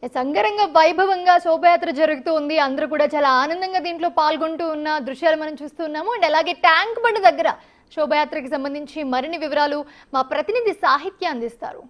Yes, అంగరంగ వైభవంగా శోభయాత్ర జరుగుతూ ఉంది అందరూ కూడా చాలా ఆనందంగా దీంట్లో పాల్గొంటూ ఉన్న దృశ్యాలు మనం చూస్తూ ఉన్నాము అండ్ అలాగే ట్యాంక్ బండ్ దగ్గర శోభయాత్రకి సంబంధించి మరిన్ని వివరాలు మా ప్రతినిధి సాహిత్య అందిస్తారు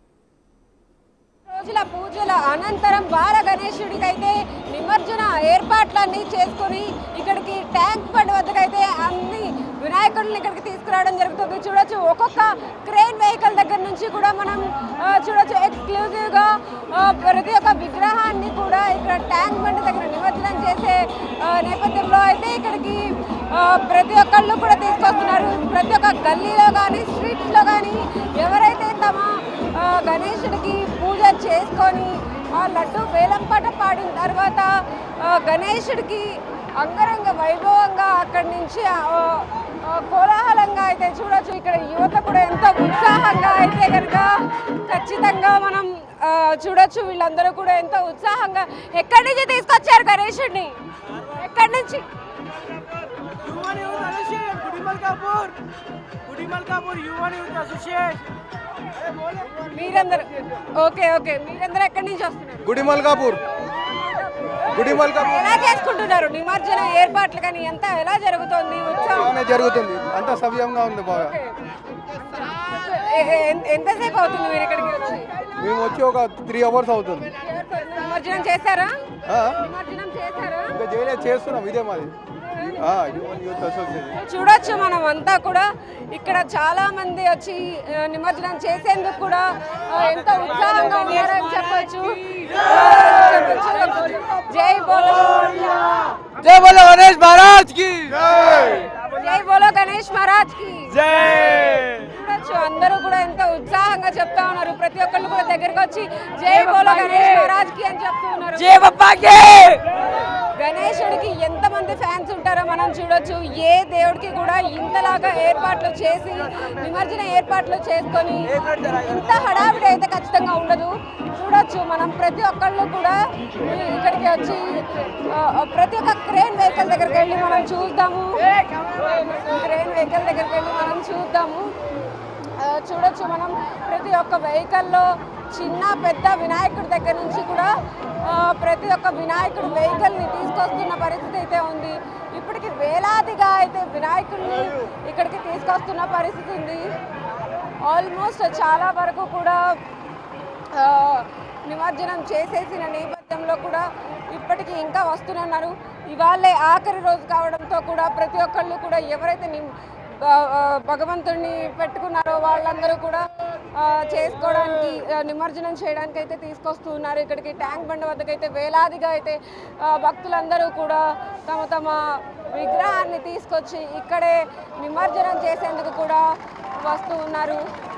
రోజుల పూజల అనంతరం బాల గణేశుడికైతే నిమజ్జన ఏర్పాట్లన్నీ చేసుకొని ఇక్కడికి ట్యాంక్ బండ్ వద్దకైతే అన్ని వినాయకుడిని ఇక్కడికి తీసుకురావడం జరుగుతుంది చూడొచ్చు ఒక్కొక్క క్రెయిన్ వెహికల్ దగ్గర నుంచి కూడా మనం ఆ, చూడొచ్చు ఎక్స్క్లూజివ్గా ఆ, ప్రతి ఒక్క విగ్రహాన్ని కూడా ఇక్కడ ట్యాంక్ బండ్ దగ్గర నిమజ్జనం చేసే ఆ, నేపథ్యంలో అయితే ఇక్కడికి ఆ, ప్రతి ఒక్కళ్ళు కూడా తీసుకొస్తున్నారు ప్రతి ఒక్క గల్లీలో కానీ స్ట్రీట్స్లో కానీ ఎవరైతే తమ ఆ, గణేశుడికి పూజ చేసుకొని ఆ లడ్డు వేలం పాట పాడిన తర్వాత ఆ, గణేశుడికి అంగరంగ వైభవంగా అక్కడి నుంచి ఆ, ఆ, కోలాహలంగా అయితే చూడొచ్చు ఇక్కడ యువత కూడా ఎంతో ఉత్సాహంగా అయితే కనుక ఖచ్చితంగా మనం ఆ, చూడొచ్చు వీళ్ళందరూ కూడా ఎంతో ఉత్సాహంగా ఎక్కడి నుంచి తీసుకొచ్చారు గణేశుడిని ఎక్కడి నుంచి Yuva youth associate Gudi Malkapur Gudi Malkapur Yuva youth associate మీరందరూ ఓకే ఓకే మీరందరూ ఎక్కడి నుంచి వస్తున్నారు గుడి మల్కాపూర్ గుడి మల్కాపూర్ ఎలా చేసుకుంటున్నారు నిమజ్జన ఏర్పాట్లు కానీ ఎంత ఎలా జరుగుతోంది ఉత్సవం బాగానే జరుగుతుంది అంతా సవ్యంగా ఉంది బాగా ఎ- ఎ- ఎంతసేపు అవుతుంది మీరు ఇక్కడికి వచ్చి మేము వచ్చి ఒక త్రీ అవర్స్ అవుతుంది నిమజ్జనం చేశారా ఆ? నిమజ్జనం చేశారా ఇంకా చేయలేదు చేస్తున్నాం ఇదే మాది ఆ, యువన్ యూత్ అసోసియేషన్ చూడొచ్చు మనం అంతా కూడా ఇక్కడ చాలా మంది వచ్చి ఆ, నిమజ్జనం చేసేందుకు కూడా ఆ, ఎంతో ఉత్సాహంగా ఉన్నారని చెప్పొచ్చు జై బోలో जय बोलो गणेश महाराज की జై బోలో గణేష్ మహారాజ్ కి जय చూడొచ్చు అందరూ కూడా ఎంతో ఉత్సాహంగా చెప్తా ఉన్నారు ప్రతి ఒక్కళ్ళు కూడా దగ్గరికి వచ్చి జై బోలో గణేష్ మహారాజ్ కి అని చెప్తూ ఉన్నారు जय बप्पा की గణేశుడికి ఎంతమంది ఫ్యాన్స్ ఉంటారో మనం చూడొచ్చు ఏ దేవుడికి కూడా ఇంతలాగా ఏర్పాట్లు చేసి నిమజ్జన ఏర్పాట్లు చేసుకొని ఇంత హడావిడి అయితే ఖచ్చితంగా ఉండదు చూడొచ్చు మనం ప్రతి ఒక్కళ్ళు కూడా ఇక్కడికి వచ్చి ఆ, ప్రతి ఒక్క క్రేన్ వెహికల్ దగ్గరికి వెళ్ళి మనం చూద్దాము క్రేన్ వెహికల్ దగ్గరికి వెళ్ళి మనం చూద్దాము ఆ, చూడొచ్చు మనం ప్రతి ఒక్క వెహికల్లో చిన్న పెద్ద వినాయకుడి దగ్గర నుంచి కూడా ఆ, ప్రతి ఒక్క వినాయకుడు వెహికల్ని తీసుకొస్తున్న పరిస్థితి అయితే ఉంది ఇప్పటికి వేలాదిగా అయితే వినాయకుడిని ఇక్కడికి తీసుకొస్తున్న పరిస్థితి ఉంది ఆల్మోస్ట్ చాలా వరకు కూడా ఆ, నిమజ్జనం చేసేసిన నేపథ్యంలో కూడా ఇప్పటికీ ఇంకా వస్తున్నారు ఇవాళే ఆఖరి రోజు కావడంతో కూడా ప్రతి ఒక్కళ్ళు కూడా ఎవరైతే ని ఆ, ఆ, భగవంతుడిని పెట్టుకున్నారో వాళ్ళందరూ కూడా ఆ, చేసుకోవడానికి ఆ, నిమజ్జనం చేయడానికి అయితే తీసుకొస్తూ ఉన్నారు ఇక్కడికి ట్యాంక్ బండ్ వద్దకైతే వేలాదిగా అయితే ఆ, భక్తులందరూ కూడా తమ తమ విగ్రహాన్ని తీసుకొచ్చి ఇక్కడే నిమజ్జనం చేసేందుకు కూడా వస్తూ ఉన్నారు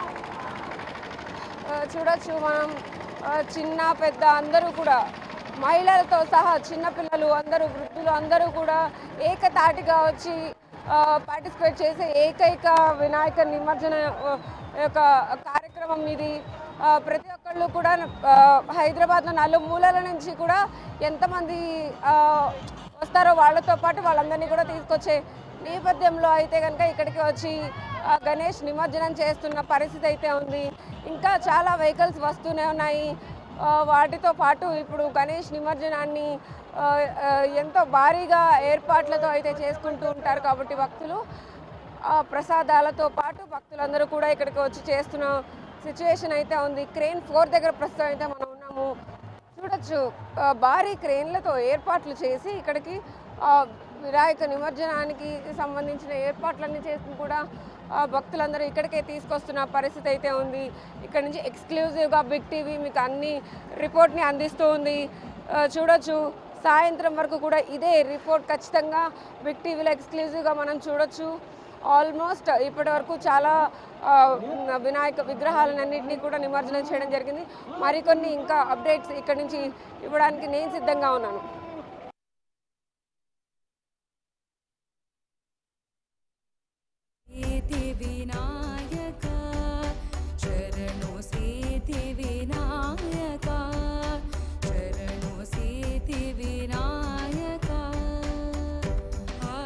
ఆ, చూడొచ్చు మనం ఆ, చిన్న పెద్ద అందరూ కూడా మహిళలతో సహా చిన్నపిల్లలు అందరూ వృద్ధులు అందరూ కూడా ఏకతాటిగా వచ్చి పార్టిసిపేట్ చేసే ఏకైక వినాయక నిమజ్జన ఆ, యొక్క కార్యక్రమం ఇది ఆ, ప్రతి ఒక్కళ్ళు కూడా ఆ, హైదరాబాద్లో నలుమూలల నుంచి కూడా ఎంతమంది ఆ, వస్తారో వాళ్ళతో పాటు వాళ్ళందరినీ కూడా తీసుకొచ్చే నేపథ్యంలో అయితే కనుక ఇక్కడికి వచ్చి ఆ, గణేష్ నిమజ్జనం చేస్తున్న పరిస్థితి అయితే ఉంది ఇంకా చాలా వెహికల్స్ వస్తూనే ఉన్నాయి ఆ, వాటితో పాటు ఇప్పుడు గణేష్ నిమజ్జనాన్ని ఆ, ఆ, ఎంతో భారీగా ఏర్పాట్లతో అయితే చేసుకుంటూ ఉంటారు కాబట్టి భక్తులు ఆ, ప్రసాదాలతో పాటు భక్తులందరూ కూడా ఇక్కడికి వచ్చి చేస్తున్న సిచ్యువేషన్ అయితే ఉంది క్రేన్ ఫోర్ దగ్గర ప్రస్తుతం అయితే మనం ఉన్నాము చూడొచ్చు ఆ, భారీ క్రేన్లతో ఏర్పాట్లు చేసి ఇక్కడికి ఆ, వినాయక నిమజ్జనానికి సంబంధించిన ఏర్పాట్లన్నీ చేసి కూడా ఆ, భక్తులందరూ ఇక్కడికే తీసుకొస్తున్న పరిస్థితి అయితే ఉంది ఇక్కడ నుంచి ఎక్స్క్లూజివ్గా బిగ్ టీవీ మీకు అన్ని రిపోర్ట్ని అందిస్తూ ఉంది ఆ, చూడొచ్చు సాయంత్రం వరకు కూడా ఇదే రిపోర్ట్ ఖచ్చితంగా బిగ్ టీవీలో ఎక్స్క్లూజివ్గా మనం చూడొచ్చు ఆల్మోస్ట్ ఇప్పటి వరకు చాలా ఆ, వినాయక విగ్రహాలన్నింటినీ కూడా నిమజ్జనం చేయడం జరిగింది మరికొన్ని ఇంకా అప్డేట్స్ ఇక్కడ నుంచి ఇవ్వడానికి నేను సిద్ధంగా ఉన్నాను सेति विनायका चरणों सेति विनायका चरणों सेति विनायका आ,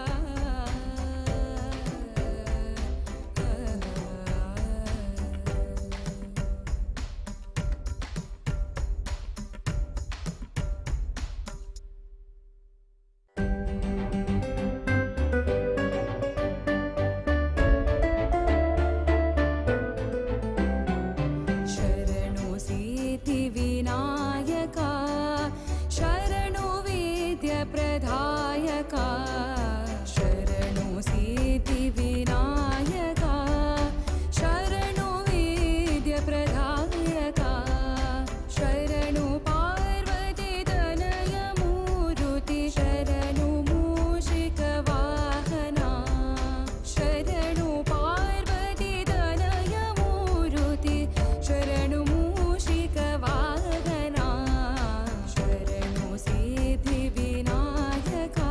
आ, आ, वेद्यप्रदायका शरणु पार्वती तनयमूरुति शरणु मूषिकवाहना शरणु पार्वती तनयमूरुति शरणु मूषिकवाहना शरणु सिद्धिविनायका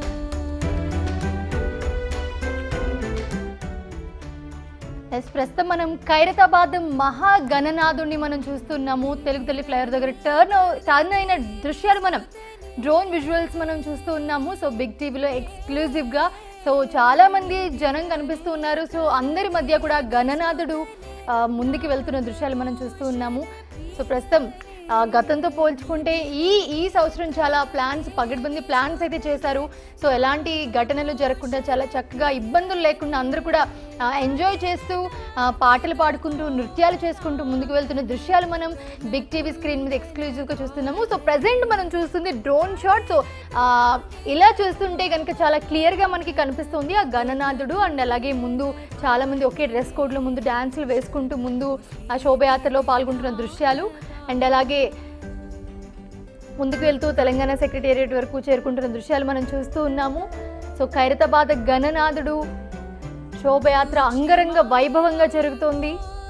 ఎస్ ప్రస్తుతం మనం ఖైరతాబాద్ మహాగణనాథుడిని మనం చూస్తున్నాము తెలుగు తల్లి ఫ్లైఓవర్ దగ్గర టర్న్ టర్న్ అయిన దృశ్యాలు మనం డ్రోన్ విజువల్స్ మనం చూస్తూ ఉన్నాము సో బిగ్ టీవీలో ఎక్స్క్లూజివ్గా సో చాలా మంది జనం కనిపిస్తూ ఉన్నారు సో అందరి మధ్య కూడా గణనాథుడు ఆ, ముందుకు వెళ్తున్న దృశ్యాలు మనం చూస్తూ ఉన్నాము సో ప్రస్తుతం ఆ, గతంతో పోల్చుకుంటే ఈ ఈ సంవత్సరం చాలా ప్లాన్స్ పగడ్బందీ ప్లాన్స్ అయితే చేశారు సో ఎలాంటి ఘటనలు జరగకుండా చాలా చక్కగా ఇబ్బందులు లేకుండా అందరూ కూడా ఎంజాయ్ చేస్తూ ఆ, పాటలు పాడుకుంటూ నృత్యాలు చేసుకుంటూ ముందుకు వెళ్తున్న దృశ్యాలు మనం బిగ్ టీవీ స్క్రీన్ మీద ఎక్స్క్లూజివ్గా చూస్తున్నాము సో ప్రజెంట్ మనం చూస్తుంది డ్రోన్ షాట్ సో ఆ, ఇలా చూస్తుంటే కనుక చాలా క్లియర్గా మనకి కనిపిస్తుంది ఆ గణనాథుడు అండ్ అలాగే ముందు చాలామంది ఒకే డ్రెస్ కోడ్లో ముందు డ్యాన్సులు వేసుకుంటూ ముందు ఆ శోభయాత్రలో పాల్గొంటున్న దృశ్యాలు అండ్ అలాగే ముందుకు వెళ్తూ తెలంగాణ సెక్రటేరియట్ వరకు చేరుకుంటున్న దృశ్యాలు మనం చూస్తూ ఉన్నాము సో ఖైరతాబాద్ గణనాథుడు శోభయాత్ర అంగరంగ వైభవంగా జరుగుతోంది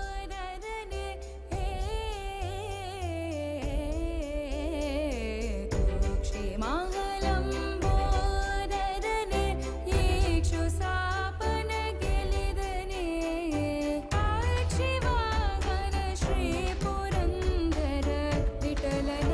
ಕ್ಷೇಮಾಲಂಬೋದರನೆ ಈಕ್ಷುಸಾಪನ ಗೆಲಿದನೆ ಆಕ್ಷಿವಾಹನ ಶ್ರೀ ಪುರಂದರ ವಿಠಲನ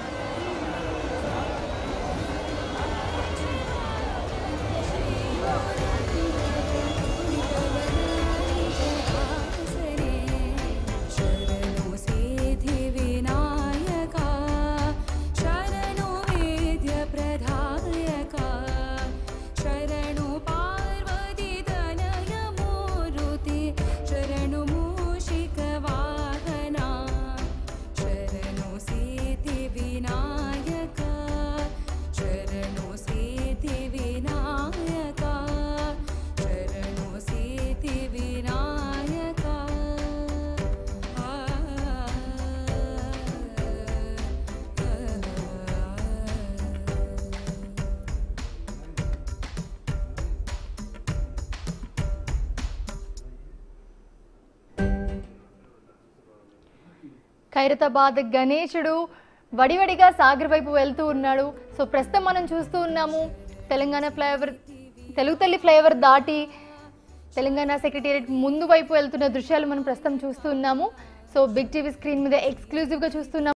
शरणु सिद्धिविनायका शरणु वेद्यप्रदायका शरणु पार्वतीतनयमूरुति शरणु मूषिकवाहना शरणु सिद्धिविनायका शरणु सिद्धिविनायका शरणु सिद्धिविनायका ఖైరతాబాద్ గణేశుడు వడివడిగా సాగర్ వైపు వెళ్తూ ఉన్నాడు సో ప్రస్తుతం మనం చూస్తూ ఉన్నాము తెలంగాణ ఫ్లైఓవర్ తెలుగు తల్లి ఫ్లైఓవర్ దాటి తెలంగాణ సెక్రటేరియట్ ముందు వైపు వెళ్తున్న దృశ్యాలు మనం ప్రస్తుతం చూస్తూ ఉన్నాము సో బిగ్ టీవీ స్క్రీన్ మీద ఎక్స్క్లూజివ్గా చూస్తున్నాము